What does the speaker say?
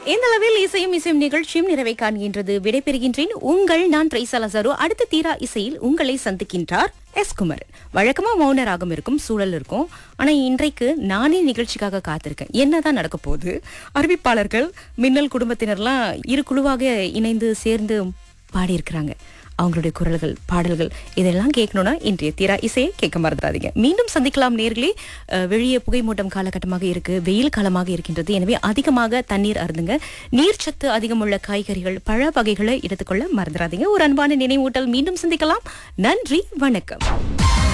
இந்த அளவில் இசையும் இசையும் நிகழ்ச்சியும் நிறைவை காண்கின்றது விடைபெறுகின்றேன் உங்கள் நான் ட்ரைசலசரு அடுத்த தீரா இசையில் உங்களை சந்திக்கின்றார் எஸ் குமர் வழக்கமா மௌன ராகம் இருக்கும் சூழல் இருக்கும் ஆனா இன்றைக்கு நானே நிகழ்ச்சிக்காக காத்திருக்கேன் என்னதான் நடக்க போகுது அறிவிப்பாளர்கள் மின்னல் குடும்பத்தினர்லாம் இரு குழுவாக இணைந்து சேர்ந்து பாடியிருக்கிறாங்க அவங்களுடைய குரல்கள் பாடல்கள் இதெல்லாம் கேட்கணும்னா இன்றைய தீரா இசையை கேட்க மறந்துடாதீங்க மீண்டும் சந்திக்கலாம் நேர்களே அஹ், வெளியே புகைமூட்டம் காலகட்டமாக இருக்கு வெயில் காலமாக இருக்கின்றது எனவே அதிகமாக தண்ணீர் அருந்துங்க நீர்ச்சத்து அதிகமுள்ள காய்கறிகள் பழ வகைகளை எடுத்துக்கொள்ள மறந்துடாதீங்க ஒரு அன்பான நினைவூட்டல் மீண்டும் சந்திக்கலாம் நன்றி வணக்கம்